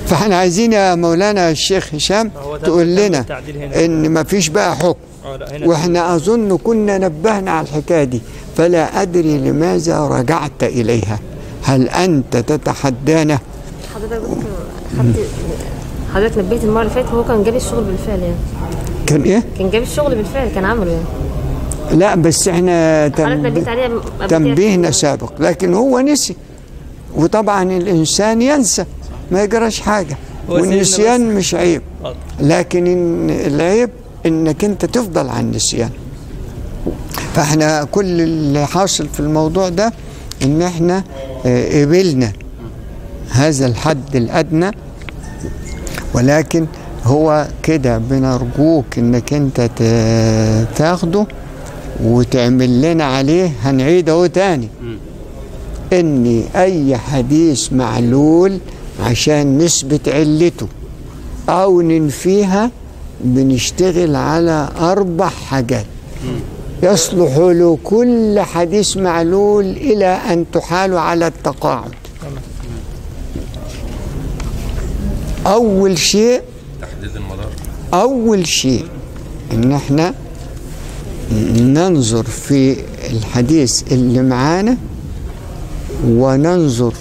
فاحنا عايزين يا مولانا الشيخ هشام هو ده- تقول ده لنا التعديل هنا. ان ما فيش بقى حكم اه لا هنا واحنا اظن كنا نبهنا على الحكايه دي فلا ادري لماذا رجعت اليها هل انت تتحدانا حضرتك بس كان- خدت حضرتك نبهت المره اللي فاتت هو كان جاب الشغل بالفعل يعني كان ايه كان جاب الشغل بالفعل كان عمله يعني لا بس احنا حضرتك تنب... نبهت عليها قبل كده. تنبيهنا سابق لكن هو نسي وطبعا الانسان ينسى ما يجراش حاجه هو سيدنا والنسيان مش عيب آه. لكن إن العيب انك انت تفضل عن النسيان فاحنا كل اللي حاصل في الموضوع ده ان احنا آه، قبلنا هذا الحد الادنى ولكن هو كده بنرجوك انك انت ت- تاخده وتعمل لنا عليه هنعيد اهو تاني ان اي حديث معلول عشان نثبت علته او ننفيها بنشتغل على اربع حاجات يصلح له كل حديث معلول الى ان تحال على التقاعد اول شيء تحديد المدار أول شيء إن إحنا ننظر في الحديث اللي معانا وننظر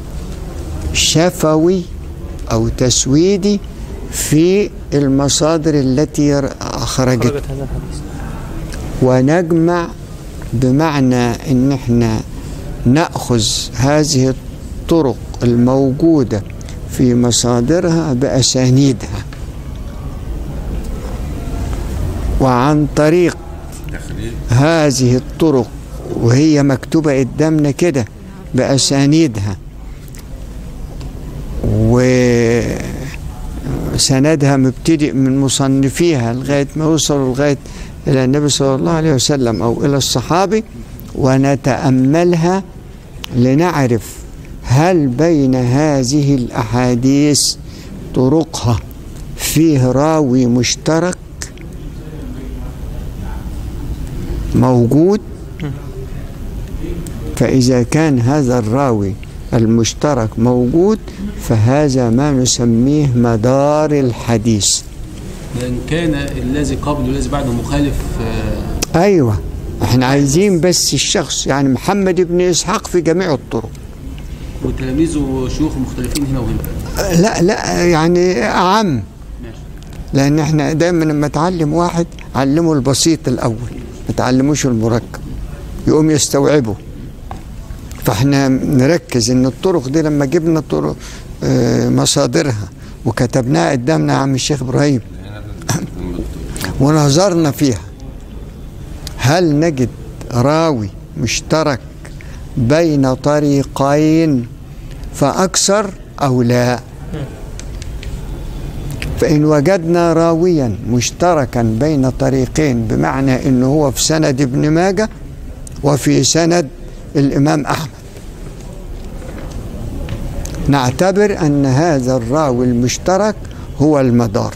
شفوي أو تسويدي في المصادر التي أخرجت خرجت هذا الحديث ونجمع بمعنى ان احنا ناخذ هذه الطرق الموجوده في مصادرها باسانيدها وعن طريق تخريج هذه الطرق وهي مكتوبه قدامنا كده باسانيدها وسندها مبتدئ من مصنفيها لغايه ما يوصلوا لغايه الى النبي صلى الله عليه وسلم او الى الصحابي ونتاملها لنعرف هل بين هذه الاحاديث طرقها فيه راوي مشترك موجود فإذا كان هذا الراوي المشترك موجود فهذا ما نسميه مدار الحديث لأن كان الذي قبله والذي بعده مخالف آه، أيوة احنا عايزين بس الشخص يعني محمد بن إسحاق في جميع الطرق وتلاميذه وشيوخ مختلفين هنا وهنا لا لا يعني أعم ماشي لأن احنا دايما لما تعلم واحد علمه البسيط الأول ما تعلموش المركب يقوم يستوعبه فاحنا نركز ان الطرق دي لما جبنا طرق آه، مصادرها وكتبناها قدامنا يا عم الشيخ ابراهيم ونظرنا فيها هل نجد راوي مشترك بين طريقين فأكثر أو لا فإن وجدنا راويا مشتركا بين طريقين بمعنى أنه هو في سند ابن ماجه وفي سند الإمام أحمد نعتبر أن هذا الراوي المشترك هو المدار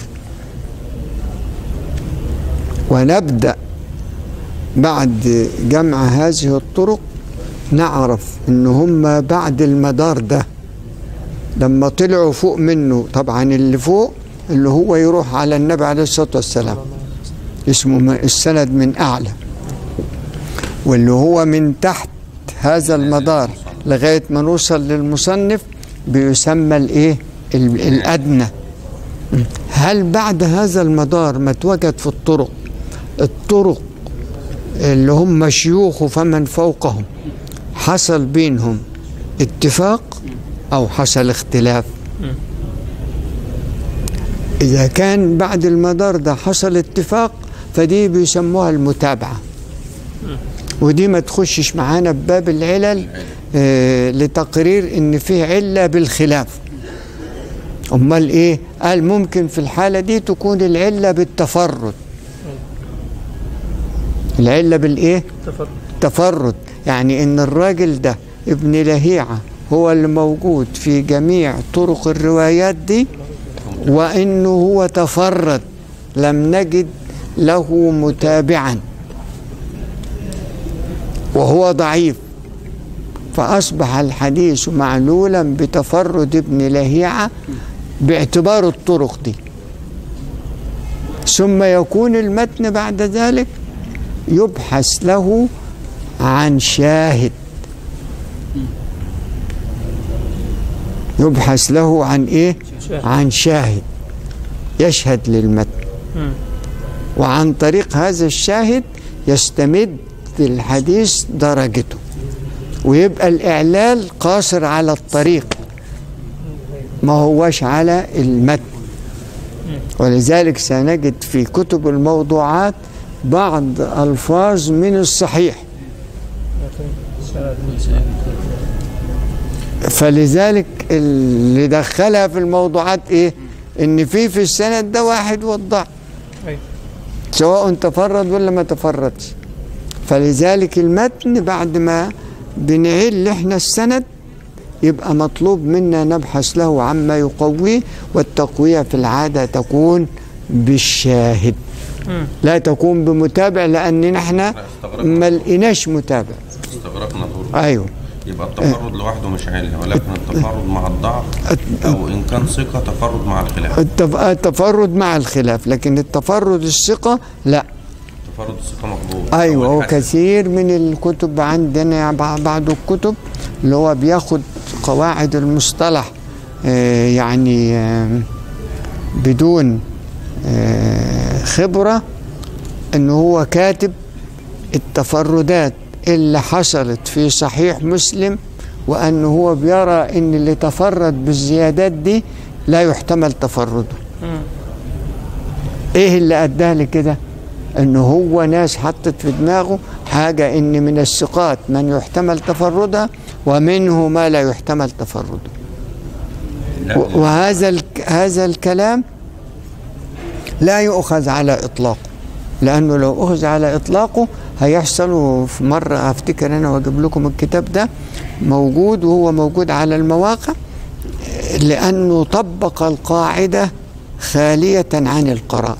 ونبدأ بعد جمع هذه الطرق نعرف ان هم بعد المدار ده لما طلعوا فوق منه طبعا اللي فوق اللي هو يروح على النبي عليه الصلاة والسلام اسمه م- السند من أعلى واللي هو من تحت هذا المدار لغاية ما نوصل للمصنف بيسمى الايه ال- الأدنى هل بعد هذا المدار ما توجد في الطرق الطرق اللي هم شيوخ فمن فوقهم حصل بينهم اتفاق أو حصل اختلاف إذا كان بعد المدار ده حصل اتفاق فدي بيسموها المتابعة ودي ما تخشش معانا بباب العلل آه لتقرير ان فيه علة بالخلاف امال ايه قال ممكن في الحالة دي تكون العلة بالتفرد العلة بالايه تفضل تفرد يعني ان الراجل ده ابن لهيعة هو اللي موجود في جميع طرق الروايات دي وانه هو تفرد لم نجد له متابعا وهو ضعيف فاصبح الحديث معلولا بتفرد ابن لهيعة باعتبار الطرق دي ثم يكون المتن بعد ذلك يبحث له عن شاهد يبحث له عن ايه شاهد. عن شاهد يشهد للمتن مم. وعن طريق هذا الشاهد يستمد الحديث درجته ويبقى الإعلال قاصر على الطريق ما هوش على المتن ولذلك سنجد في كتب الموضوعات بعض ألفاظ من الصحيح فلذلك اللي دخلها في الموضوعات ايه ان في في السند ده واحد وضع أيوة. سواء تفرد ولا ما تفردش فلذلك المتن بعد ما بنعل احنا السند يبقى مطلوب منا نبحث له عما يقويه والتقوية في العادة تكون بالشاهد مم. لا تكون بمتابع لأن احنا ما لقيناش متابع استغرقنا طول ايوه يبقى التفرد لوحده مش علة ولكن التفرد مع الضعف او ان كان ثقة تفرد مع الخلاف التف- التفرد مع الخلاف لكن التفرد الثقة لا تفرد الثقة مقبول ايوه أو هو الحسن. كثير من الكتب عندنا بع- بعض الكتب اللي هو بياخد قواعد المصطلح آه، يعني آه، بدون آه، خبرة ان هو كاتب التفردات اللي حصلت في صحيح مسلم وان هو بيرى ان اللي تفرد بالزيادات دي لا يحتمل تفرده مم. ايه اللي اداه لكده ان هو ناس حطت في دماغه حاجة ان من الثقات من يحتمل تفردها ومنه ما لا يحتمل تفرده لا، و- وهذا الك هذا الكلام لا يؤخذ على اطلاقه لانه لو اخذ على اطلاقه هيحصل في مره افتكر انا واجيب لكم الكتاب ده موجود وهو موجود على المواقع لانه طبق القاعده خاليه عن القرائن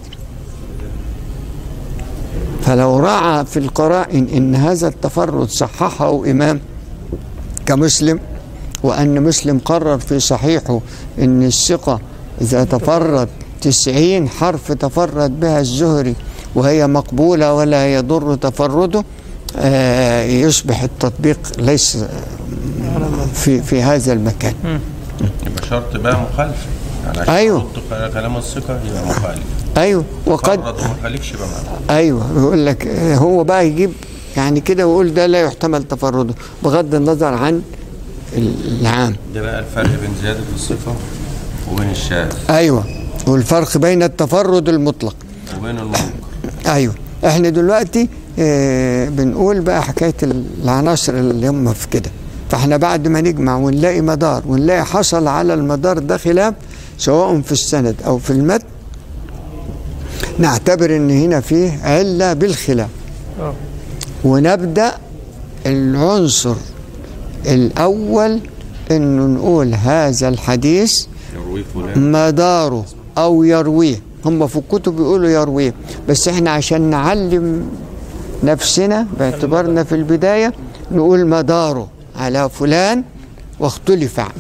فلو راعى في القرائن ان هذا التفرد صححه امام كمسلم وأن مسلم قرر في صحيحه أن الثقة إذا تفرد تسعين حرف تفرد بها الزهري وهي مقبولة ولا يضر تفرده آه، يصبح التطبيق ليس في في هذا المكان يبقى شرط بقى مخالفة يعني عشان أيوه. تحط كلام الثقة يبقى مخالف أيوه وقد فرد وما خالفش يبقى معاه ايوه يقول لك آه، هو بقى يجيب يعني كده ويقول ده لا يحتمل تفرده بغض النظر عن العام ده بقى الفرق بين زيادة الثقة وبين الشاذ ايوه والفرق بين التفرد المطلق وبين المنكر ايوه احنا دلوقتي آه بنقول بقى حكايه العناصر اللي هم في كده فاحنا بعد ما نجمع ونلاقي مدار ونلاقي حصل على المدار ده خلاف سواء في السند او في المتن نعتبر ان هنا فيه عله بالخلاف اه ونبدا العنصر الاول انه نقول هذا الحديث يروي فلان مداره او يرويه هم في الكتب يقولوا يرويه بس احنا عشان نعلم نفسنا باعتبارنا في البدايه نقول مداره على فلان واختلف عنه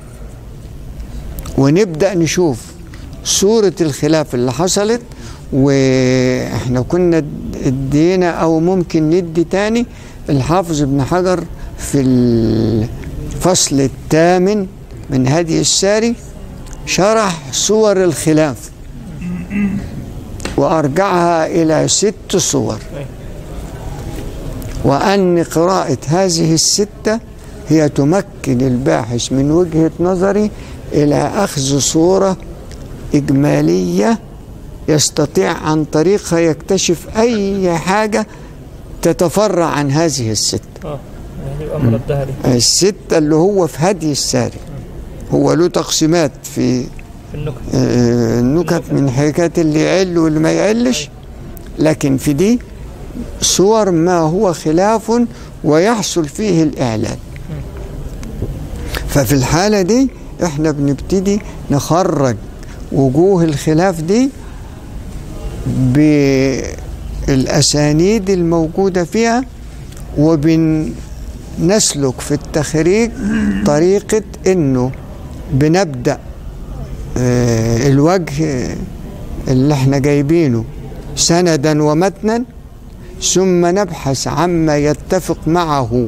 ونبدا نشوف صوره الخلاف اللي حصلت واحنا كنا ادينا او ممكن ندي تاني الحافظ ابن حجر في الفصل الثامن من هدي الساري شرح صور الخلاف وأرجعها إلى ست صور وأن قراءة هذه الستة هي تمكن الباحث من وجهة نظري إلى أخذ صورة إجمالية يستطيع عن طريقها يكتشف أي حاجة تتفرع عن هذه الستة اه يعني يبقى مردها لي الستة اللي هو في هدي الساري هو له تقسيمات في في النكت آه، النكت من حكاية اللي يعل واللي ما يعلش لكن في دي صور ما هو خلاف ويحصل فيه الإعلان ففي الحالة دي احنا بنبتدي نخرج وجوه الخلاف دي بالأسانيد الموجودة فيها وبنسلك في التخريج طريقة انه بنبدأ آه، الوجه اللي احنا جايبينه سندا ومتنا ثم نبحث عما يتفق معه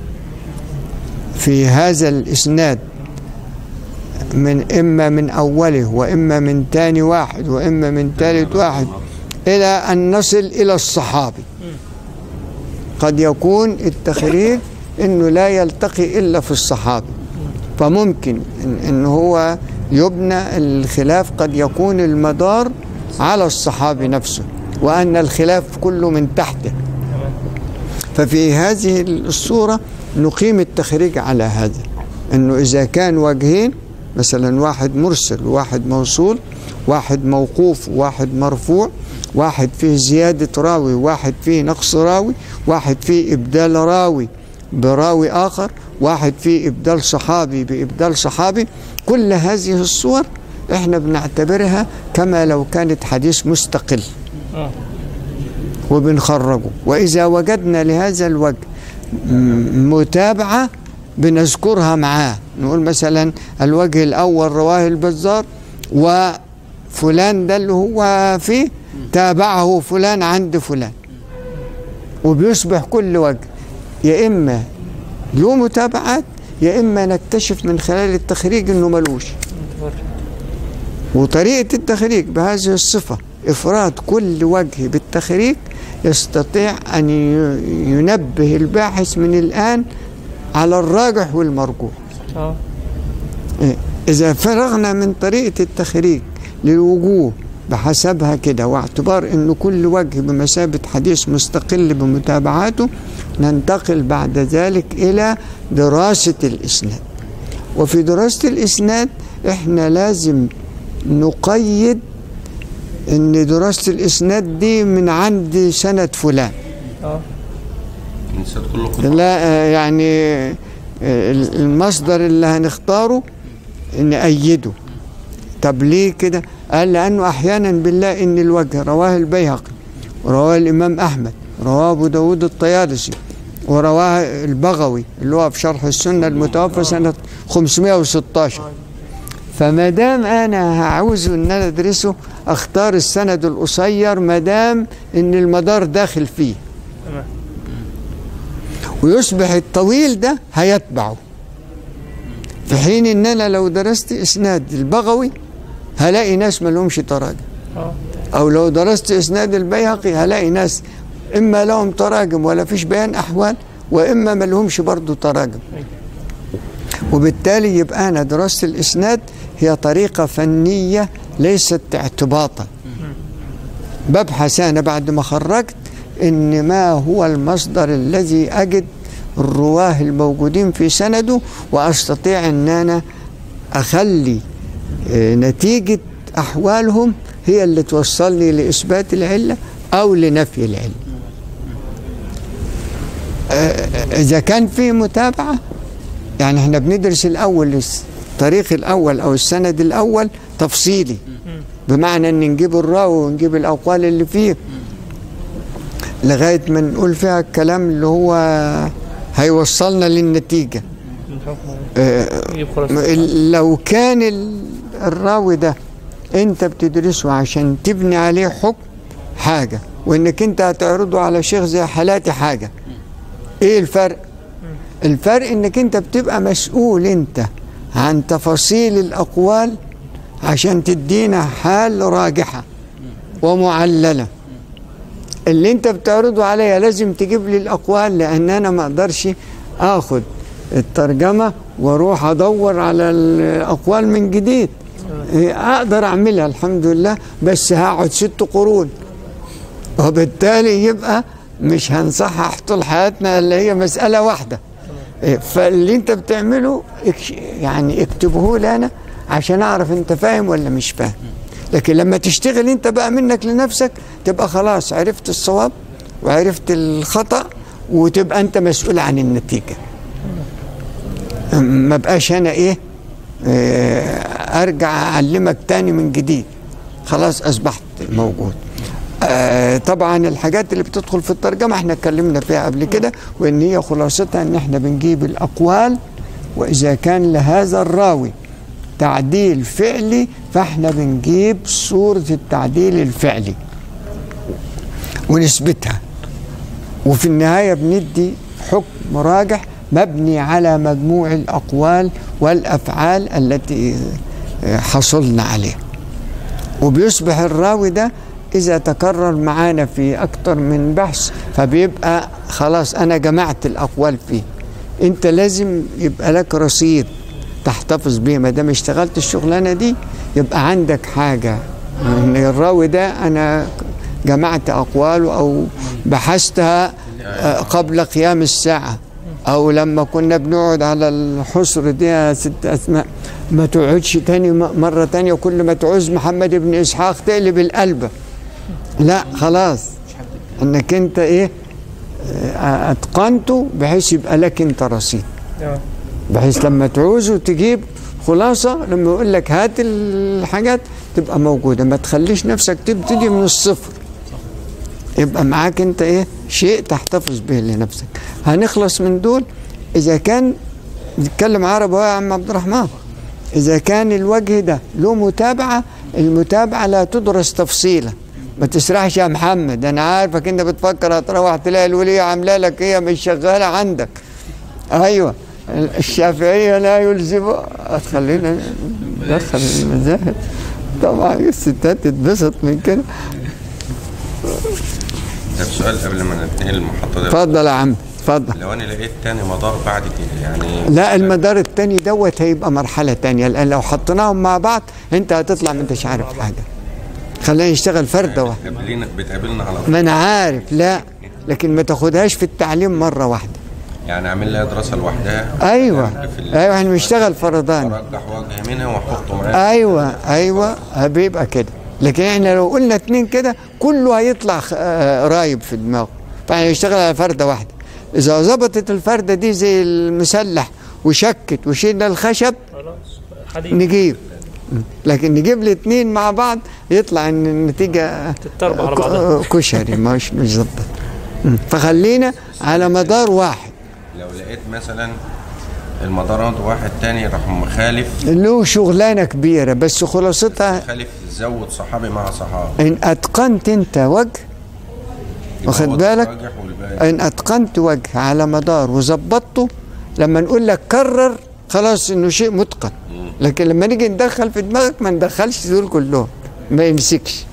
في هذا الإسناد من إما من أوله وإما من تاني واحد وإما من ثالث واحد إلى أن نصل إلى الصحابي قد يكون التخريج انه لا يلتقي الا في الصحابه فممكن ان, إن هو يبنى الخلاف قد يكون المدار على الصحابي نفسه وان الخلاف كله من تحته ففي هذه الصوره نقيم التخريج على هذا انه اذا كان وجهين مثلا واحد مرسل وواحد موصول واحد موقوف وواحد مرفوع واحد فيه زيادة راوي واحد فيه نقص راوي واحد فيه إبدال راوي براوي آخر واحد فيه إبدال صحابي بإبدال صحابي كل هذه الصور احنا بنعتبرها كما لو كانت حديث مستقل اه وبنخرجه وإذا وجدنا لهذا الوجه م- متابعة بنذكرها معاه نقول مثلا الوجه الأول رواه البزار وفلان ده اللي هو فيه تابعه فلان عند فلان وبيصبح كل وجه يا إما له متابعات يا إما نكتشف من خلال التخريج إنه ملوش وطريقة التخريج بهذه الصفة إفراد كل وجه بالتخريج يستطيع أن ي- ينبه الباحث من الآن على الراجح والمرجوح اه إيه، إذا فرغنا من طريقة التخريج للوجوه بحسبها كده واعتبار أن كل وجه بمثابة حديث مستقل بمتابعاته ننتقل بعد ذلك إلى دراسة الإسناد وفي دراسة الإسناد إحنا لازم نقيد أن دراسة الإسناد دي من عند سند فلان اه الإنسان كله قطع لا آه، يعني آه، المصدر اللي هنختاره نأيده طب ليه كده قال لأنه أحيانا بنلاقي إن الوجه رواه البيهقي ورواه الإمام أحمد رواه أبو داود الطيالسي ورواه البغوي اللي هو في شرح السنة المتوفى سنة 516 فما دام انا هعوز ان انا ادرسه اختار السند القصير ما دام ان المدار داخل فيه تمام ويصبح الطويل ده هيتبعه في حين ان انا لو درست اسناد البغوي هلاقي ناس ما لهمش تراجم اه او لو درست اسناد البيهقي هلاقي ناس اما لهم تراجم ولا فيش بيان احوال واما ما لهمش برضه تراجم وبالتالي يبقى انا دراسه الاسناد هي طريقه فنيه ليست اعتباطا ببحث انا بعد ما خرجت ان ما هو المصدر الذي اجد الرواه الموجودين في سنده واستطيع ان انا اخلي آه، نتيجه احوالهم هي اللي توصلني لاثبات العله او لنفي العله آه، اذا كان في متابعه يعني احنا بندرس الاول الطريق الاول او السند الاول تفصيلي بمعنى ان نجيب الراوي ونجيب الاقوال اللي فيه لغايه ما نقول فيها الكلام اللي هو هيوصلنا للنتيجه الحكم آه، يجيب خلاص ال- لو كان ال- الراوي ده انت بتدرسه عشان تبني عليه حكم حاجه وانك انت هتعرضه على شيخ زي حالاتي حاجه ايه الفرق الفرق انك انت بتبقى مسؤول انت عن تفاصيل الاقوال عشان تدينا حال راجحه ومعلله اللي انت بتعرضه عليا لازم تجيب لي الاقوال لان انا ما اقدرش اخد الترجمه واروح ادور على الاقوال من جديد إيه، اقدر اعملها الحمد لله بس هقعد ست قرون وبالتالي يبقى مش هنصحح طول حياتنا اللي هي مساله واحده إيه، فاللي انت بتعمله اكش- يعني اكتبه لي انا عشان اعرف انت فاهم ولا مش فاهم لكن لما تشتغل انت بقى منك لنفسك تبقى خلاص عرفت الصواب وعرفت الخطأ وتبقى انت مسؤول عن النتيجة ما بقاش انا ايه آه، ارجع اعلمك تاني من جديد خلاص اصبحت موجود آه، طبعا الحاجات اللي بتدخل في الترجمة احنا اتكلمنا فيها قبل كده وان هي خلاصتها ان احنا بنجيب الاقوال واذا كان لهذا الراوي تعديل فعلي فاحنا بنجيب صورة التعديل الفعلي ونثبتها وفي النهاية بندي حكم راجح مبني على مجموع الأقوال والأفعال التي حصلنا عليها وبيصبح الراوي ده إذا تكرر معانا في أكتر من بحث فبيبقى خلاص أنا جمعت الأقوال فيه أنت لازم يبقى لك رصيد تحتفظ بيه ما دام اشتغلت الشغلانة دي يبقى عندك حاجة إن الراوي ده أنا جمعت أقواله أو بحثتها آه، قبل قيام الساعة أو لما كنا بنقعد على الحصر دي يا ست أسماء ما تقعدش تاني م- مرة تانية وكل ما تعوز محمد بن إسحاق تقلب القلبة لا خلاص انك انت ايه آه، اتقنته بحيث يبقى لك انت رصيد اه بحيث لما تعوزه تجيب خلاصة لما يقول لك هات الحاجات تبقى موجودة ما تخليش نفسك تبتدي من الصفر يبقى معاك انت ايه شيء تحتفظ به لنفسك هنخلص من دول اذا كان نتكلم عربي يا عم عبد الرحمن اذا كان الوجه ده له متابعة المتابعة لا تدرس تفصيلا ما تسرحش يا محمد انا عارفك انت بتفكر هتروح تلاقي الولية عامله لك ايه مش شغالة عندك ايوه الشافعية لا يلزم خلينا ندخل المذاهب طبعا الستات تتبسط من كده طب سؤال قبل ما ننتقل للمحطة دي اتفضل يا عم اتفضل لو انا لقيت تاني مدار بعد كده يعني لا المدار التاني دوت هيبقى مرحلة تانية لأن لو حطيناهم مع بعض أنت هتطلع ما أنتش عارف حاجة خلينا نشتغل فردة واحدة بتقابلنا بتقابلنا على طول ما أنا عارف لا لكن ما تاخدهاش في التعليم مرة واحدة يعني اعمل لها دراسة لوحدها أيوة في ال- أيوة احنا بنشتغل فردان ارجح وجه منها واحطه معايا ايوه ايوه بيبقى كده لكن احنا لو قلنا اتنين كده كله هيطلع خ- آه، رايب في دماغه فاحنا نشتغل على فرده واحده اذا ظبطت الفرده دي زي المسلح وشكت وشيلنا الخشب خلاص حديد نجيب لكن نجيب الاثنين مع بعض يطلع ان النتيجه تتربع على ك- بعضها. كشري مش مش ظبط فخلينا على مدار واحد لو لقيت مثلا المدارات واحد تاني راح مخالف له شغلانه كبيره بس خلاصتها خالف زود صحابي مع صحابي ان اتقنت انت وجه واخد يبقى بالك؟ الراجح والباقي. ان اتقنت وجه على مدار وظبطته لما نقول لك كرر خلاص انه شيء متقن لكن لما نيجي ندخل في دماغك ما ندخلش دول كلهم ما يمسكش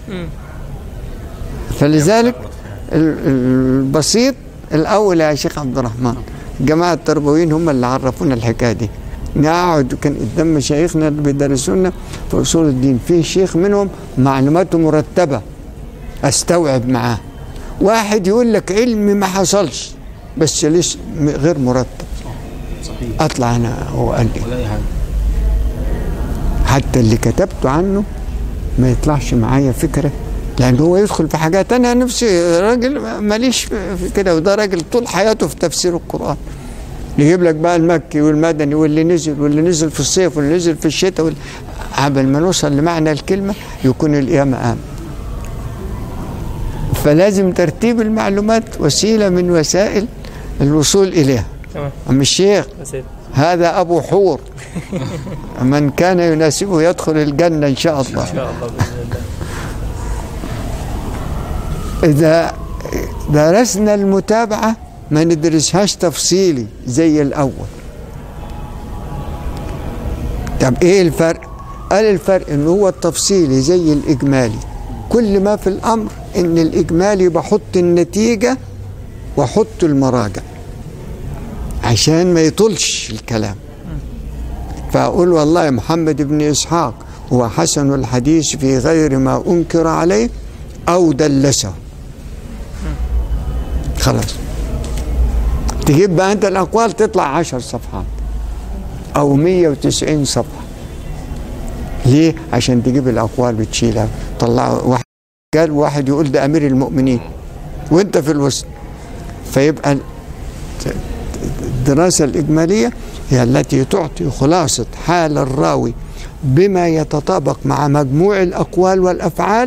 فلذلك ال- البسيط الاول يا شيخ عبد الرحمن الجماعه التربويين هم اللي عرفونا الحكايه دي نقعد كان قدام مشايخنا اللي بيدرسونا في اصول الدين في شيخ منهم معلوماته مرتبه استوعب معاه واحد يقول لك علم ما حصلش بس ليش م- غير مرتب صحيح اطلع انا هو قال لي ولا اي حاجه حتى اللي كتبته عنه ما يطلعش معايا فكره لان هو يدخل في حاجات انا نفسي راجل ماليش في كده وده راجل طول حياته في تفسير القران يجيب لك بقى المكي والمدني واللي نزل واللي نزل في الصيف واللي نزل في الشتاء واللي قبل ما نوصل لمعنى الكلمه يكون القيامه قام فلازم ترتيب المعلومات وسيله من وسائل الوصول اليها تمام أم الشيخ يا سيدي هذا أبو حور من كان يناسبه يدخل الجنة إن شاء الله ان شاء الله باذن الله إذا درسنا المتابعة ما ندرسهاش تفصيلي زي الأول طب إيه الفرق؟ قال الفرق إن هو التفصيلي زي الإجمالي كل ما في الأمر إن الإجمالي بحط النتيجة وأحط المراجع عشان ما يطولش الكلام فأقول والله محمد بن إسحاق هو حسن الحديث في غير ما أنكر عليه أو دلسه خلاص تجيب بقى أنت الأقوال تطلع عشر صفحات أو 190 صفحة ليه؟ عشان تجيب الأقوال وتشيلها طلع واحد قال واحد يقول ده أمير المؤمنين وأنت في الوسط فيبقى الدراسة الإجمالية هي التي تعطي خلاصة حال الراوي بما يتطابق مع مجموع الأقوال والأفعال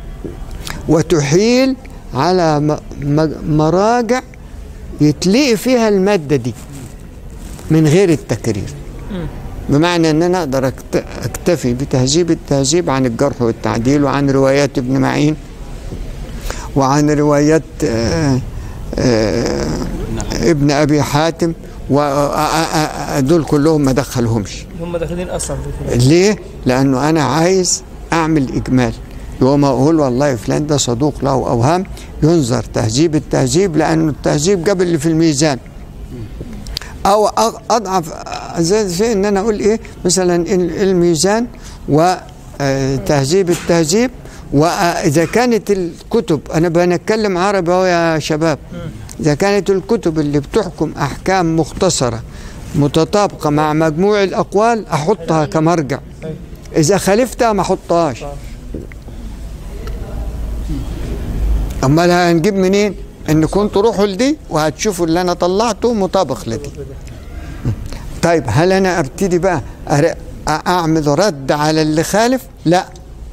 وتحيل على م- م- مراجع يتلقي فيها المادة دي من غير التكرير بمعنى ان انا اقدر أكت- اكتفي بتهذيب التهذيب عن الجرح والتعديل وعن روايات ابن معين وعن روايات آه، آه، ابن ابي حاتم ودول كلهم ما دخلهمش هم داخلين اصلا في كده ليه؟ لأنه أنا عايز أعمل إجمال يوم أقول والله فلان ده صدوق له أوهام ينظر تهذيب التهذيب لأنه التهذيب قبل اللي في الميزان أو أض- أضعف زي شيء إن أنا أقول إيه مثلا ال- الميزان وتهذيب التهذيب وإذا كانت الكتب أنا بنتكلم عربي أهو يا شباب إذا كانت الكتب اللي بتحكم أحكام مختصرة متطابقة مع مجموع الأقوال أحطها كمرجع إذا خالفتها ما أحطهاش أمال هنجيب منين؟ إنكم تروحوا لدي وهتشوفوا اللي أنا طلعته مطابق لدي طيب هل أنا أبتدي بقى أر- أعمل رد على اللي خالف؟ لا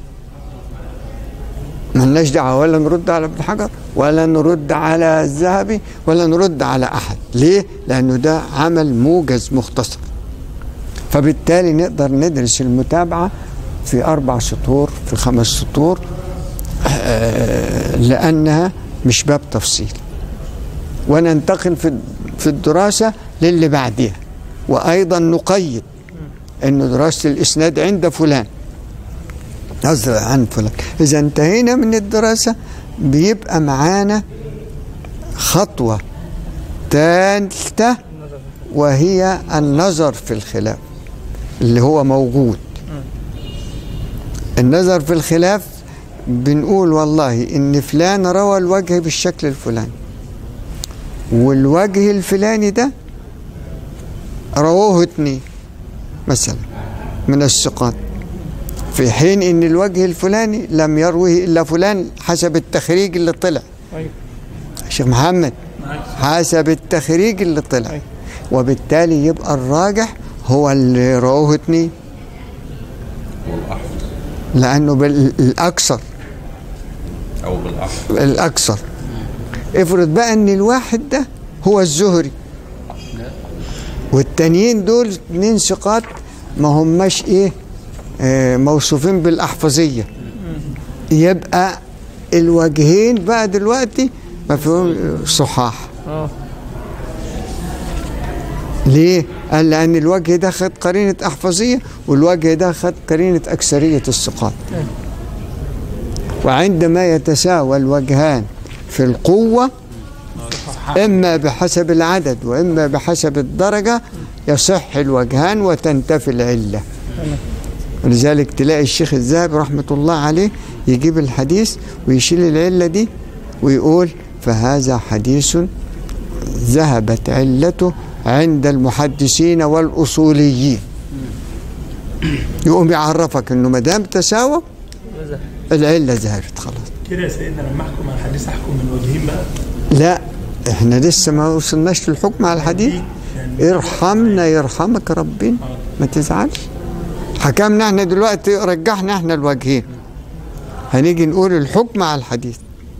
ملناش دعوه ولا نرد على ابن حجر ولا نرد على الذهبي ولا نرد على احد ليه لانه ده عمل موجز مختصر فبالتالي نقدر ندرس المتابعه في اربع سطور في خمس سطور آه، لانها مش باب تفصيل وننتقل في في الدراسه للي بعديها وايضا نقيد انه دراسه الاسناد عند فلان نظر عن فلان إذا انتهينا من الدراسة بيبقى معانا خطوة ثالثة وهي النظر في الخلاف اللي هو موجود النظر في الخلاف بنقول والله ان فلان روى الوجه بالشكل الفلاني والوجه الفلاني ده رووه اتنين مثلا من الثقات في حين ان الوجه الفلاني لم يروه الا فلان حسب التخريج اللي طلع ايوه شيخ محمد حسب التخريج اللي طلع أيوة. وبالتالي يبقى الراجح هو اللي رواه اتنين والأحفظ لانه بالاكثر أو بالأحفظ الاكثر افرض بقى ان الواحد ده هو الزهري والتانيين دول اتنين ثقات ما هماش ايه آه موصوفين بالاحفظيه يبقى الوجهين بقى دلوقتي ما فيهم صحاح اه ليه؟ قال لأن الوجه ده خد قرينة أحفظية والوجه ده خد قرينة أكثرية الثقات وعندما يتساوى الوجهان في القوة إما بحسب العدد وإما بحسب الدرجة يصح الوجهان وتنتفي العلة ولذلك تلاقي الشيخ الذهبي رحمة الله عليه يجيب الحديث ويشيل العلة دي ويقول فهذا حديث ذهبت علته عند المحدثين والأصوليين يقوم يعرفك انه ما دام تساوى العله ذهبت خلاص كده يا سيدنا لما احكم على الحديث احكم من وجهين بقى لا احنا لسه ما وصلناش للحكم على الحديث ارحمنا يرحمك ربنا ما تزعلش حكمنا احنا دلوقتي رجحنا احنا الوجهين هنيجي نقول الحكم على الحديث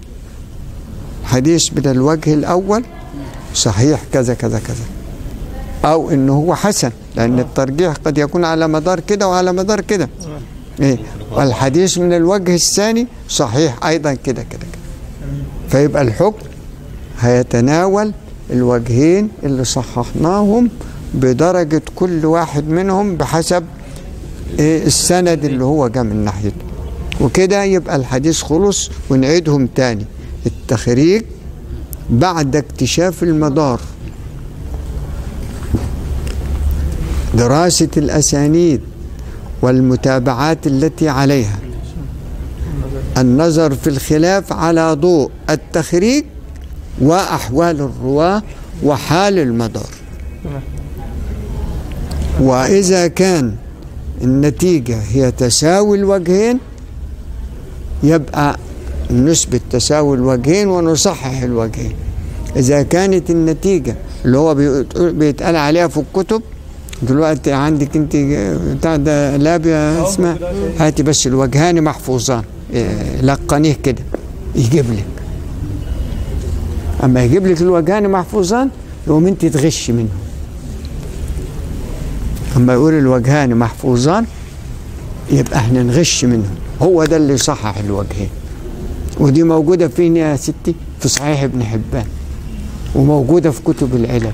حديث من الوجه الاول صحيح كذا كذا كذا او انه هو حسن لان الترجيح قد يكون على مدار كده وعلى مدار كده ايه والحديث من الوجه الثاني صحيح ايضا كده كده كده فيبقى الحكم هيتناول الوجهين اللي صححناهم بدرجة كل واحد منهم بحسب إيه السند اللي هو جاء من ناحيته وكده يبقى الحديث خلص ونعيدهم تاني التخريج بعد اكتشاف المدار دراسة الأسانيد والمتابعات التي عليها النظر في الخلاف على ضوء التخريج وأحوال الرواة وحال المدار وإذا كان النتيجة هي تساوي الوجهين يبقى نثبت تساوي الوجهين ونصحح الوجهين إذا كانت النتيجة اللي هو بيقول- بيتقال عليها في الكتب دلوقتي عندك انت بتاع ده لاب يا اسمها هاتي بس الوجهان محفوظان إيه، لقنيه كده يجيب لك اما يجيب لك الوجهان محفوظان يقوم انت تغش منه اما يقول الوجهان محفوظان يبقى احنا نغش منهم هو ده اللي يصحح الوجهين ودي موجودة فين يا ستي في صحيح ابن حبان وموجودة في كتب العلل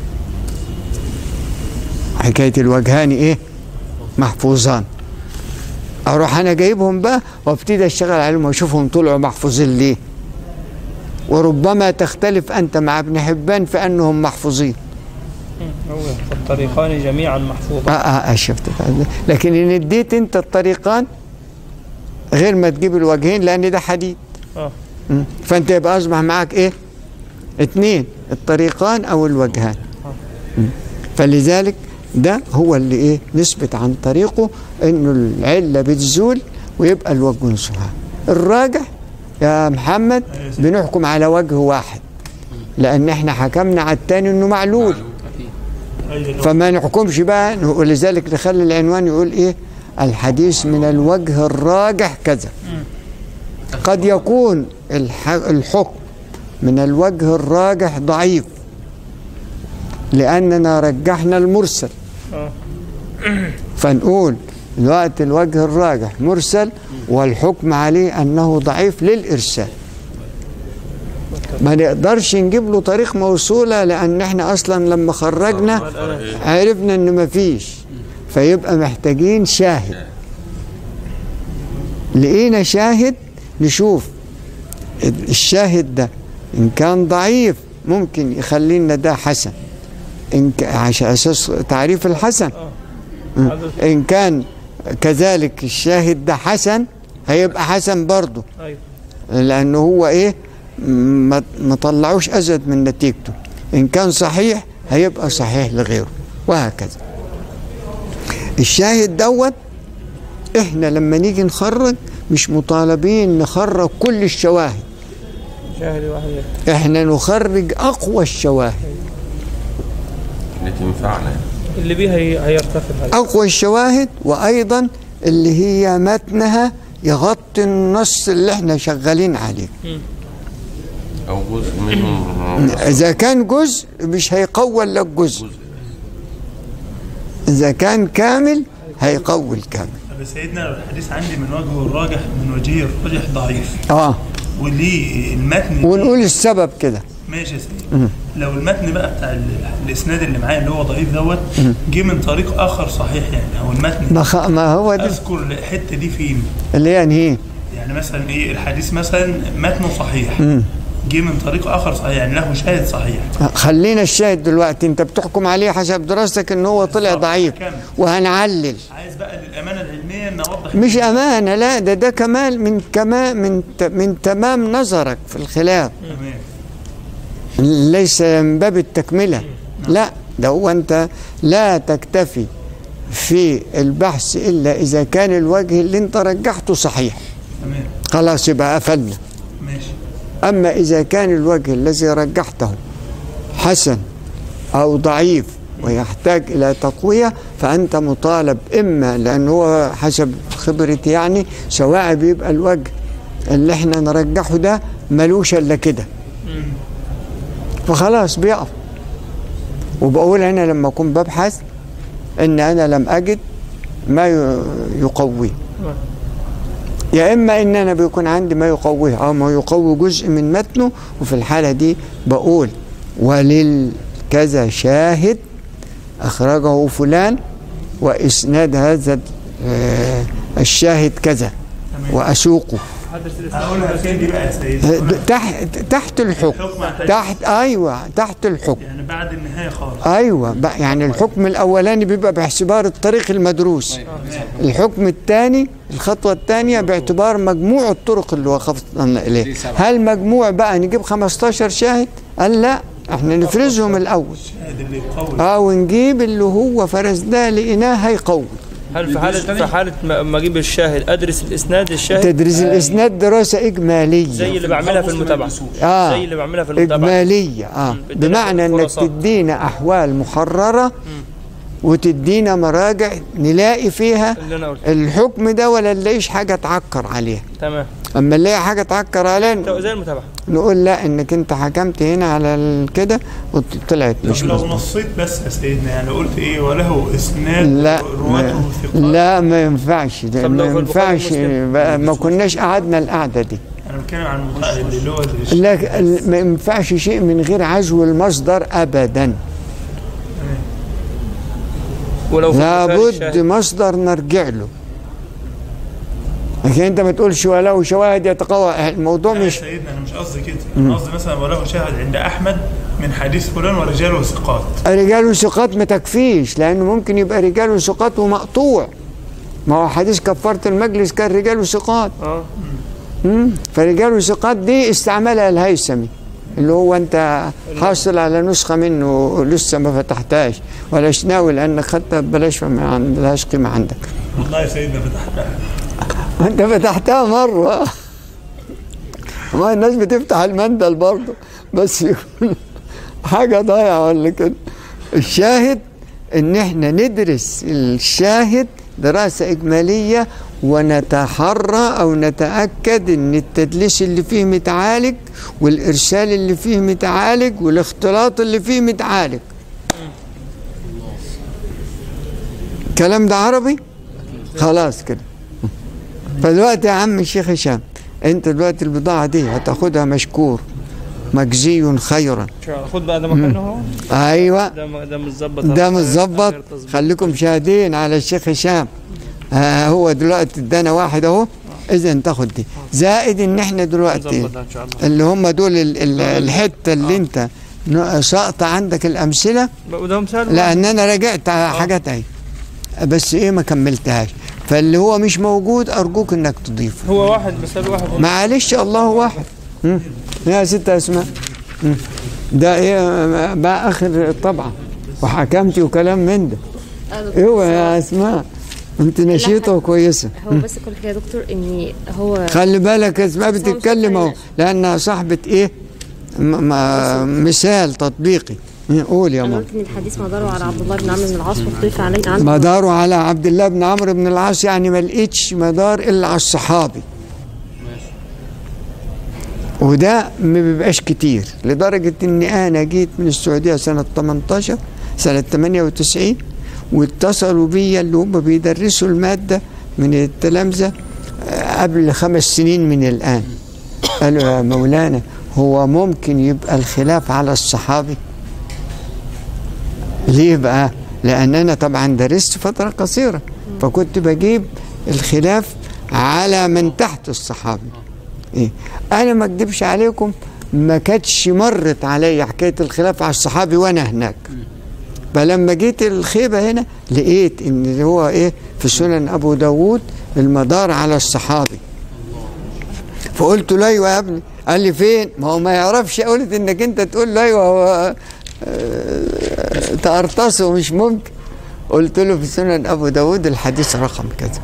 حكاية الوجهان ايه محفوظان اروح انا جايبهم بقى وابتدي اشتغل عليهم واشوفهم طلعوا محفوظين ليه وربما تختلف انت مع ابن حبان في انهم محفوظين هو الطريقان جميعا اه محفوظة اه آه، شفت لكن ان اديت انت الطريقان غير ما تجيب الوجهين لان ده حديد اه مم. فانت يبقى اصبح معاك ايه اتنين الطريقان او الوجهان مم. فلذلك ده هو اللي ايه نثبت عن طريقه انه العله بتزول ويبقى الوجه صحيح الراجح يا محمد بنحكم على وجه واحد لان احنا حكمنا على التاني انه معلول ايوه فما نحكمش بقى ولذلك نخلي العنوان يقول ايه الحديث من الوجه الراجح كذا قد يكون الح- الحكم من الوجه الراجح ضعيف لأننا رجحنا المرسل اه فنقول دلوقتي الوجه الراجح مرسل والحكم عليه أنه ضعيف للإرسال ما نقدرش نجيب له طريق موصولة لأن احنا أصلا لما خرجنا عرفنا إن مفيش فيبقى محتاجين شاهد لقينا شاهد نشوف الشاهد ده إن كان ضعيف ممكن يخلينا ده حسن إن ك... عشان أساس تعريف الحسن هذا إن كان كذلك الشاهد ده حسن هيبقى حسن برضه ايوه لأنه هو إيه ما ما طلعوش أزيد من نتيجته إن كان صحيح هيبقى صحيح لغيره وهكذا الشاهد دوت إحنا لما نيجي نخرج مش مطالبين نخرج كل الشواهد شاهد واحد يكفي. إحنا نخرج أقوى الشواهد اللي تنفعنا يعني. اللي بيه هي- هيرتفع هذا أقوى الشواهد وأيضا اللي هي متنها يغطي النص اللي احنا شغالين عليه او جزء منهم إذا كان جزء مش هيقوي لك جزء جزء إذا كان كامل هيقوي الكامل طب يا سيدنا لو الحديث عندي من وجهه الراجح من وجهه الراجح ضعيف اه وليه المتن ونقول السبب كده ماشي يا سيدي لو المتن بقى بتاع ال- الاسناد اللي معايا اللي هو ضعيف دوت جه من طريق اخر صحيح يعني او المتن ما, خ... ما هو ده اذكر الحته دي فين اللي يعني ايه يعني مثلا ايه الحديث مثلا متنه صحيح جه من طريق اخر صحيح يعني له شاهد صحيح خلينا الشاهد دلوقتي انت بتحكم عليه حسب دراستك ان هو طلع بالظبط. ضعيف كمل. وهنعلل عايز بقى للامانه العلميه نوضح مش امانه لا ده ده كمال من كما من ت... من تمام نظرك في الخلاف تمام ليس من باب التكملة لا ده هو أنت لا تكتفي في البحث إلا إذا كان الوجه اللي أنت رجحته صحيح تمام خلاص يبقى قفلنا ماشي أما إذا كان الوجه الذي رجحته حسن أو ضعيف ويحتاج إلى تقوية فأنت مطالب إما لأن هو حسب خبرتي يعني سواء بيبقى الوجه اللي احنا نرجحه ده ملوش إلا كده فخلاص بيقف وبقول أنا لما أكون ببحث إن أنا لم أجد ما ي- يقويه يا اما ان انا بيكون عندي ما يقويه او ما يقوي جزء من متنه وفي الحاله دي بقول وللكذا شاهد اخرجه فلان واسناد هذا آه، الشاهد كذا واسوقه هقولها فين دي بقى يا سيدي آه، تحت تحت الحكم الحكم على تحت ايوه تحت الحكم يعني بعد النهايه خالص ايوه بقى يعني الحكم الاولاني بيبقى باعتبار الطريق المدروس الحكم الثاني الخطوه الثانيه باعتبار مجموع الطرق اللي وقفنا اليه هل مجموع بقى نجيب 15 شاهد قال لا احنا نفرزهم الاول الشاهد اللي يقوي اه ونجيب اللي هو فرزناه لقيناه هيقوي هل في حالة في حالة ما ما اجيب الشاهد ادرس الاسناد الشاهد تدريس الاسناد دراسه اجماليه زي اللي بعملها في المتابعة اه زي اللي بعملها في المتابعة إجمالية آه مم. بدنا بمعنى إنك خلاصات. تدينا أحوال محررة وتدينا مراجع نلاقي فيها اللي انا قلت الحكم ده ولا نلاقيش حاجة تعكر عليها تمام اما نلاقي حاجه تعكر علينا زي المتابعه نقول لا انك انت حكمت هنا على ال- كده وطلعت مش طب لو مظبوط نصيت بس يا سيدنا يعني قلت ايه وله اسناد لا رواته ما ثقات لا ما ينفعش ده طب لو ما في البخاري ينفعش ومسلم؟ بقى ما كناش قعدنا القعده دي انا بتكلم عن المتابع اللي هو اللي لا ال- ما ينفعش شيء من غير عزو المصدر ابدا ولو في البخاري لابد الشاهد. مصدر نرجع له لكن انت ما تقولش ولو شواهد يتقوى الموضوع لا يا مش سيدنا انا مش قصدي كده انا قصدي مثلا وله شاهد عند احمد من حديث فلان ورجاله ثقات رجال ثقات ما تكفيش لانه ممكن يبقى رجال ثقات ومقطوع ما هو حديث كفاره المجلس كان رجال ثقات اه مم. فرجال ثقات دي استعملها الهيثمي اللي هو انت حاصل على نسخه منه لسه ما فتحتهاش ولا شناوي لانك خدتها ببلاش فما عندهاش قيمه عندك والله يا سيدنا فتحتها انت فتحتها مره ما الناس بتفتح المندل برضه بس يكون حاجه ضايعه ولا كده الشاهد ان احنا ندرس الشاهد دراسه اجماليه ونتحرى او نتاكد ان التدليس اللي فيه متعالج والارسال اللي فيه متعالج والاختلاط اللي فيه متعالج الكلام ده عربي خلاص كده فدلوقتي يا عم الشيخ هشام انت دلوقتي البضاعه دي هتاخدها مشكور مجزي خيرا شو خد بقى ده مكانه اهو ايوه ده م- ده متظبط ده متظبط آخر تظبيط. خليكم شاهدين على الشيخ هشام آه هو دلوقتي ادانا واحد اهو اذا تاخد دي زائد ان احنا دلوقتي نظبط ان شاء الله اللي هم دول ال- ال- الحته اللي انت ن- ساقطه عندك الامثله وده مثال لان انا راجعت على حاجات اهي بس ايه ما كملتهاش فاللي هو مش موجود ارجوك انك تضيفه هو واحد مثال واحد معلش الله واحد مم. يا ست اسماء مم. ده ايه بقى اخر طبعه وحكمتي وكلام من ده ايوه يا اسماء انت نشيطه وكويسه هو بس كل حاجه يا دكتور ان هو خلي بالك اسماء بتتكلم اهو لانها صاحبه ايه م- م- مثال تطبيقي قول يا انا ماما قلت ان الحديث مداره على عبد الله بن عمرو بن العاص واختلف عليه عنه مداره على عبد الله بن عمرو بن العاص يعني ما لقيتش مدار الا على الصحابي وده ما بيبقاش كتير لدرجة ان انا جيت من السعودية سنة 18 سنة 98 واتصلوا بيا اللي هم بيدرسوا المادة من التلامذة آه، قبل خمس سنين من الآن قالوا يا مولانا هو ممكن يبقى الخلاف على الصحابي ليه بقى؟ لأن أنا طبعا درست فترة قصيرة فكنت بجيب الخلاف على من تحت الصحابي إيه؟ أنا ما أكدبش عليكم ما كانتش مرت عليا حكاية الخلاف على الصحابي وأنا هناك فلما جيت الخيبة هنا لقيت إن اللي هو إيه في سنن أبو داود المدار على الصحابي فقلت له أيوة يا ابني قال لي فين ما هو ما يعرفش قلت إنك أنت تقول له أيوة هو آه، تقرطصه مش ممكن قلت له في سنن أبو داود الحديث رقم كذا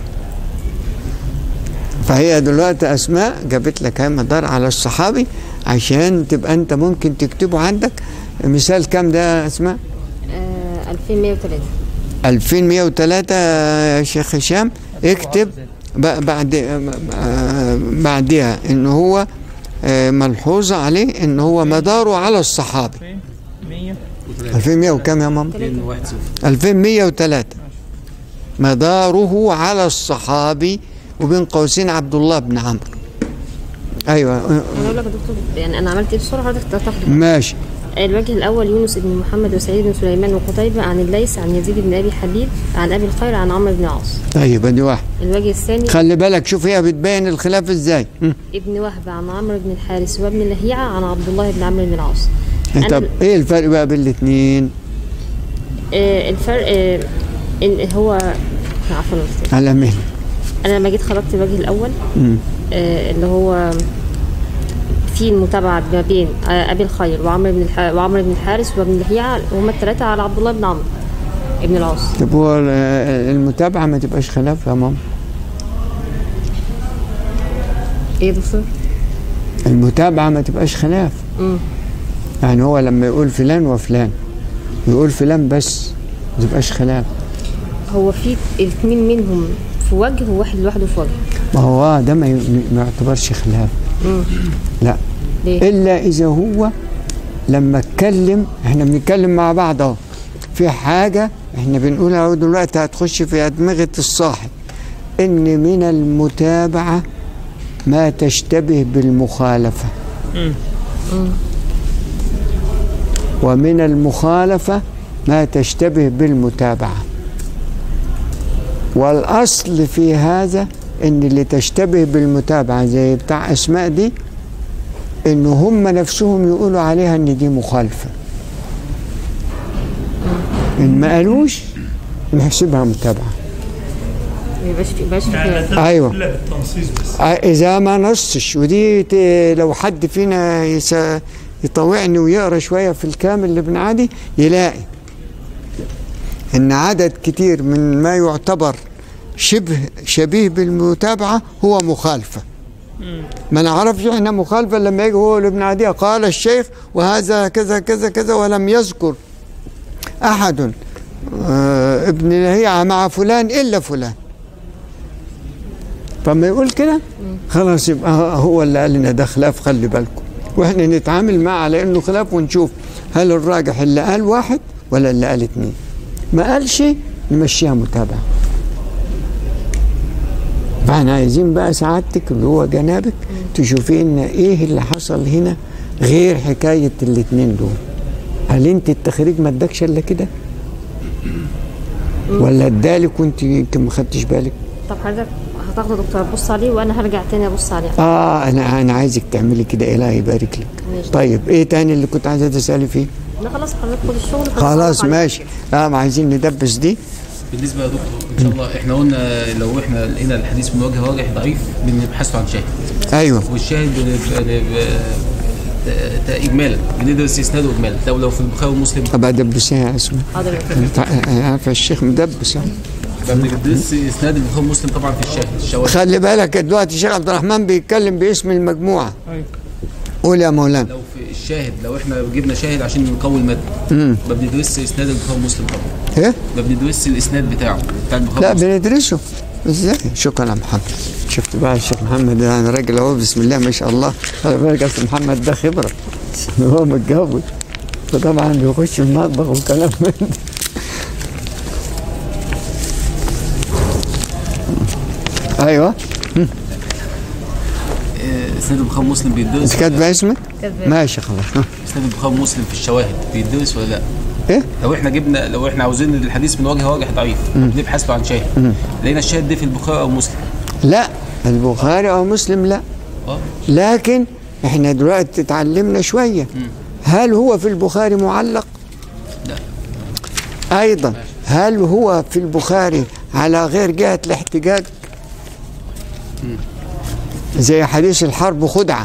فهي دلوقتي أسماء جابت لك هي مدار على الصحابي عشان تبقى أنت ممكن تكتبه عندك مثال كام ده يا أسماء؟ آه 2103 2103 يا شيخ هشام اكتب ب- بعد آه، بعدها ان هو آه، ملحوظه عليه ان هو مداره على الصحابي 100 2100 وكام يا ماما 210 2103 مداره على الصحابي وبين قوسين عبد الله بن عمرو ايوه آه، انا اقول لك يا دكتور يعني انا عملت ايه بسرعه حضرتك تاخده ماشي الوجه الاول يونس بن محمد وسعيد بن سليمان وقتيبة عن الليث عن يزيد بن ابي حبيب عن ابي الخير عن عمرو بن العاص طيب ادي واحد الوجه الثاني خلي بالك شوف هي بتبين الخلاف ازاي م. ابن وهب عن عمرو بن الحارث وابن لهيعة عن عبد الله بن عمرو بن العاص أنا- طب ايه الفرق بقى بين الاثنين آه الفرق آه ان هو عفوا يا أستاذ. على مهل انا لما جيت خرجت الوجه الاول آه اللي هو في المتابعة ما بين آه أبي الخير وعمرو بن الح... وعمرو بن الحارث وابن لهيعة هما الثلاثة على عبد الله بن عمرو ابن العاص طب هو ال- المتابعه ما تبقاش خلاف يا ماما ايه يا دكتور؟ المتابعة ما تبقاش خلاف مم. يعني هو لما يقول فلان وفلان يقول فلان بس ما تبقاش خلاف هو في الاثنين منهم في وجه وواحد لوحده في وجه ما هو ده ما ي- ما يعتبرش خلاف لا ليه؟ الا اذا هو لما اتكلم احنا بنتكلم مع بعض اهو في حاجه احنا بنقولها اهو دلوقتي هتخش في ادمغه الصاحب ان من المتابعه ما تشتبه بالمخالفه ومن المخالفه ما تشتبه بالمتابعه والاصل في هذا ان اللي تشتبه بالمتابعه زي بتاع اسماء دي ان هم نفسهم يقولوا عليها ان دي مخالفه ان ما قالوش نحسبها متابعه ما يبقاش في يبقاش في يعني خلاف. لا أيوة. الا بالتنصيص بس آه، اذا ما نصش ودي ت- لو حد فينا يس- يطوعني ويقرا شويه في الكامل لابن عدي يلاقي ان عدد كتير من ما يعتبر شبه شبيه بالمتابعه هو مخالفه ما نعرفش احنا مخالفه لما يجي هو لابن عدي قال الشيخ وهذا كذا كذا كذا ولم يذكر احد آه، ابن لهيعه مع فلان الا فلان فما يقول كده خلاص يبقى هو اللي قال لنا ده خلاف خلي بالكم واحنا نتعامل معه على انه خلاف ونشوف هل الراجح اللي قال واحد ولا اللي قال اتنين ما قالش نمشيها متابعه فاحنا عايزين بقى سعادتك اللي هو جنابك تشوفي لنا ايه اللي حصل هنا غير حكايه الاتنين دول هل انت التخريج ما ادكش الا كده ولا ادالك وانت يمكن ما خدتش بالك طب حضرتك هتاخده دكتور ابص عليه وانا هرجع تاني ابص عليه اه انا انا عايزك تعملي كده الهي يبارك لك ماشي. طيب ايه تاني اللي كنت عايزه تسالي فيه لا خلاص حضرتك خد الشغل خلاص ماشي اه ما عايزين ندبس دي بالنسبه يا دكتور ان شاء الله احنا قلنا لو احنا لقينا الحديث من وجه راجح ضعيف بنبحث له عن شاهد ايوه والشاهد بن- بن- ب- اجمالا بندرس اسناده اجمالا لو لو في البخاري ومسلم ابقى ادبسيها يا اسماء حاضر انت عارف الشيخ مدبس يعني فبندرس اسناد البخاري ومسلم طبعا في الشاهد الشواهد خلي بالك دلوقتي الشيخ عبد الرحمن بيتكلم باسم المجموعه قول يا مولانا لو في الشاهد لو احنا جبنا شاهد عشان نقوي المتن ما بندرسش اسناد البخاري ومسلم طبعا ايه ما بندرسش الاسناد بتاعه بتاع البخاري لا ومسلم بندرسه ازاي شكرا يا محمد شفت بقى الشيخ محمد ده انا راجل اهو بسم الله ما شاء الله خلي بالك اصل محمد ده خبره هو متجوز فطبعا بيخش المطبخ وكلام من ده ايوه آه، اسناد البخاري ومسلم بيدرس انت كاتبه اسمك؟ كاتباه. ماشي خلاص ها. اسناد البخاري ومسلم في الشواهد بيدرس ولا لا ايه؟ لو احنا جبنا لو احنا عاوزين الحديث من وجه راجح ضعيف بنبحث له عن شاهد لقينا الشاهد ده في البخاري او مسلم لا البخاري او مسلم لا اه لكن احنا دلوقتي اتعلمنا شويه هل هو في البخاري معلق؟ لا ايضا هل هو في البخاري على غير جهه الاحتجاج؟ زي حديث الحرب خدعه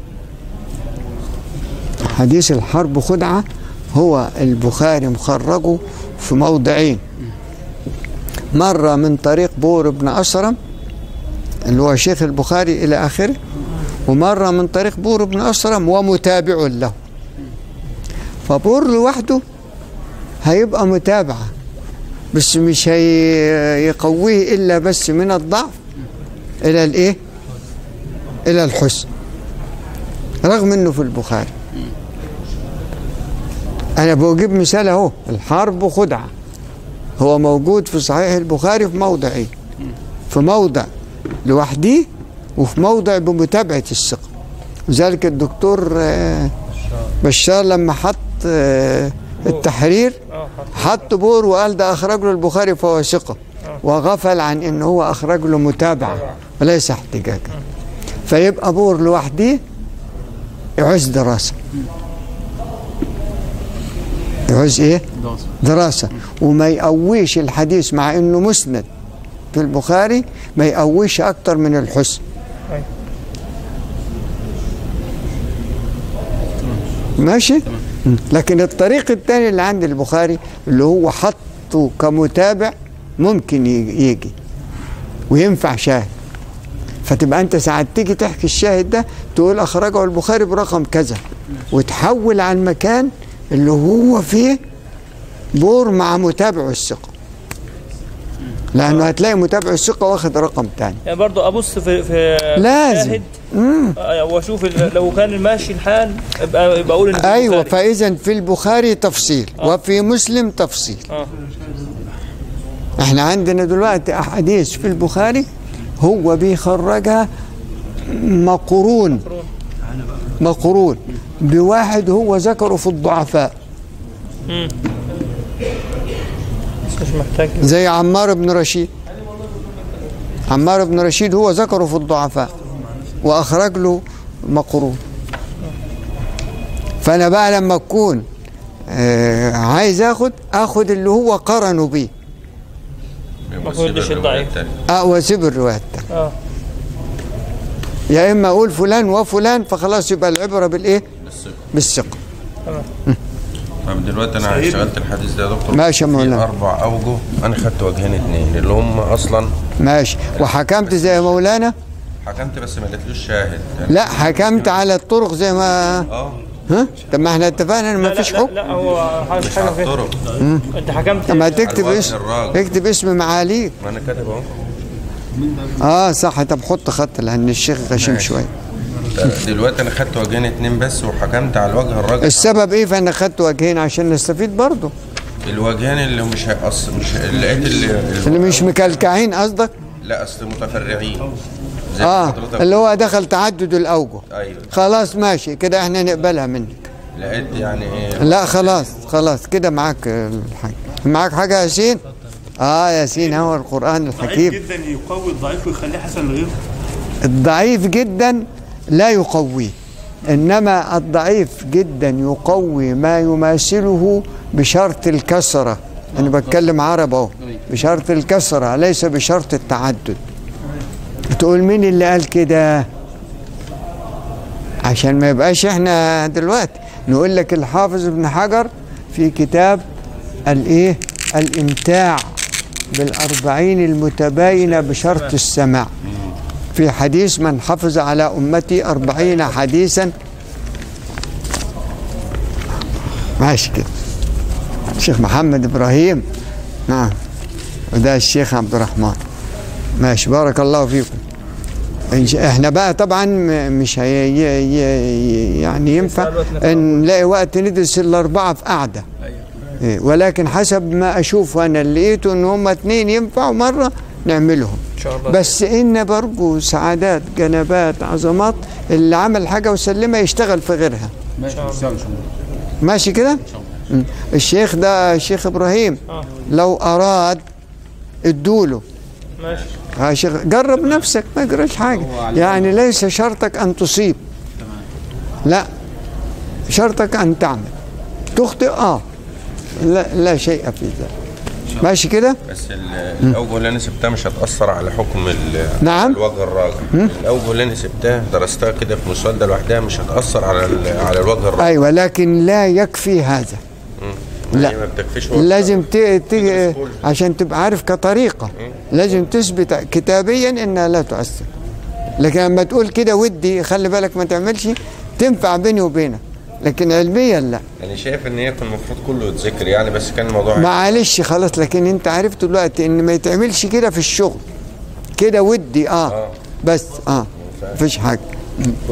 حديث الحرب خدعه هو البخاري مخرجه في موضعين مره من طريق بور بن اسرم اللي هو شيخ البخاري الى اخره ومره من طريق بور بن اسرم ومتابع له فبور لوحده هيبقى متابعه بس مش هيقويه الا بس من الضعف الى الايه الى الحسن رغم انه في البخاري انا بجيب مثال اهو الحرب خدعه هو موجود في صحيح البخاري في موضعين في موضع لوحده وفي موضع بمتابعه الثقه وذلك الدكتور آه، بشار لما حط آه، التحرير اه حط حط بور وقال ده اخرج له البخاري فهو ثقه وغفل عن ان هو اخرج له متابعه وليس احتجاجا فيبقى بور لوحده يعوز دراسه يعوز ايه؟ دراسة. دراسه وما يقويش الحديث مع انه مسند في البخاري ما يقويش اكتر من الحسن أيوة. ماشي مم. لكن الطريق الثاني اللي عند البخاري اللي هو حطه كمتابع ممكن يجي يجي وينفع شاهد فتبقى انت ساعات تيجي تحكي الشاهد ده تقول اخرجه البخاري برقم كذا وتحول على المكان اللي هو فيه بور مع متابع الثقه لانه هتلاقي متابع الثقه واخد رقم تاني يعني برضه ابص في في لازم. شاهد آه، واشوف ال- لو كان ماشي الحال يبقى يبقى اقول ان في ايوه البخاري. فاذا في البخاري تفصيل وفي مسلم تفصيل اه احنا عندنا دلوقتي احاديث في البخاري هو بيخرجها مقرون مقرون بواحد هو ذكره في الضعفاء بس مش محتاج زي عمار بن رشيد عمار بن رشيد هو ذكره في الضعفاء واخرج له مقرون فانا بقى لما اكون آه عايز اخد اخد اللي هو قرنوا بيه يبقى ما يقولش سيب الرواية الضعيف. التانية. اه واسيب الروايات التانية. اه يا اما اقول فلان وفلان فخلاص يبقى العبره بالايه بالثقة بالثقه طب دلوقتي انا اشتغلت الحديث ده يا دكتور ماشي يا في مولانا. اربع اوجه انا خدت وجهين اتنين اللي هم اصلا ماشي وحكمت زي مولانا حكمت بس ما لقيتلوش شاهد لا حكمت على الطرق زي ما اه ها طب ما احنا اتفقنا ان ما لا فيش لا, حكم لا هو حاجه مش حاجه على فيه الطرق انت حكمت طب ما تكتب الوجه اسم الراجل. اكتب اسم معاليك ما انا كاتب اهو اه صح طب حط خط لان الشيخ غشيم ماشي. شويه دلوقتي انا خدت وجهين اتنين بس وحكمت على الوجه الراجل السبب ايه فانا خدت وجهين عشان نستفيد برضه الوجهين اللي مش هيقص مش لقيت اللي, اللي مش مكلكعين قصدك لا اصل متفرعين زي اه ما حضرتك اللي هو دخل تعدد الاوجه ايوه خلاص ماشي كده احنا نقبلها منك لقيت يعني ايه لا خلاص خلاص كده معاك الحاجة معاك حاجة يا ياسين اه ياسين هو القرآن ضعيف الحكيم جدا يقوي الضعيف ويخليه حسن لغيره الضعيف جدا لا يقويه إنما الضعيف جدا يقوي ما يماثله بشرط الكسرة أنا بتكلم عرب أهو بشرط الكسرة ليس بشرط التعدد تقول مين اللي قال كده عشان ما يبقاش احنا دلوقتي نقول لك الحافظ ابن حجر في كتاب الايه الامتاع بالاربعين المتباينه بشرط السماع في حديث من حفظ على امتي أربعين حديثا ماشي كده الشيخ محمد ابراهيم نعم وده الشيخ عبد الرحمن ماشي بارك الله فيكم إن شاء- احنا بقى طبعا م- مش هي ي- ي- يعني ينفع ان نلاقي وقت ندرس الاربعه في قعده إيه، ولكن حسب ما اشوف انا اللي لقيته ان هم اتنين ينفعوا مره نعملهم ان شاء الله بس ان برجو سعادات جنبات عظمات اللي عمل حاجه وسلمها يشتغل في غيرها ماشي ان شاء الله ماشي كده مم. الشيخ ده الشيخ ابراهيم اه لو اراد ادوله ماشي يا شيخ جرب نفسك ما يجراش حاجه يعني ليس شرطك ان تصيب لا شرطك ان تعمل تخطئ اه لا, لا شيء في ذلك ماشي كده بس ال- الاوجه اللي انا سبتها مش هتاثر على حكم ال- نعم. الوجه الراجع الاوجه اللي انا سبتها درستها كده في مسودة لوحدها مش هتاثر على ال- على الوجه الراجع ايوه لكن لا يكفي هذا لا. هي ما بتكفيش وقت. لازم ت... ت... كله. عشان تبقى عارف كطريقه لازم تثبت كتابيا انها لا تؤثر لكن لما تقول كده ودي خلي بالك ما تعملش تنفع بيني وبينك لكن علميا لا انا شايف ان هي كان المفروض كله يتذكر يعني بس كان الموضوع معلش خلاص لكن انت عرفت دلوقتي ان ما يتعملش كده في الشغل كده ودي اه آه. بس اه مفيش حاجه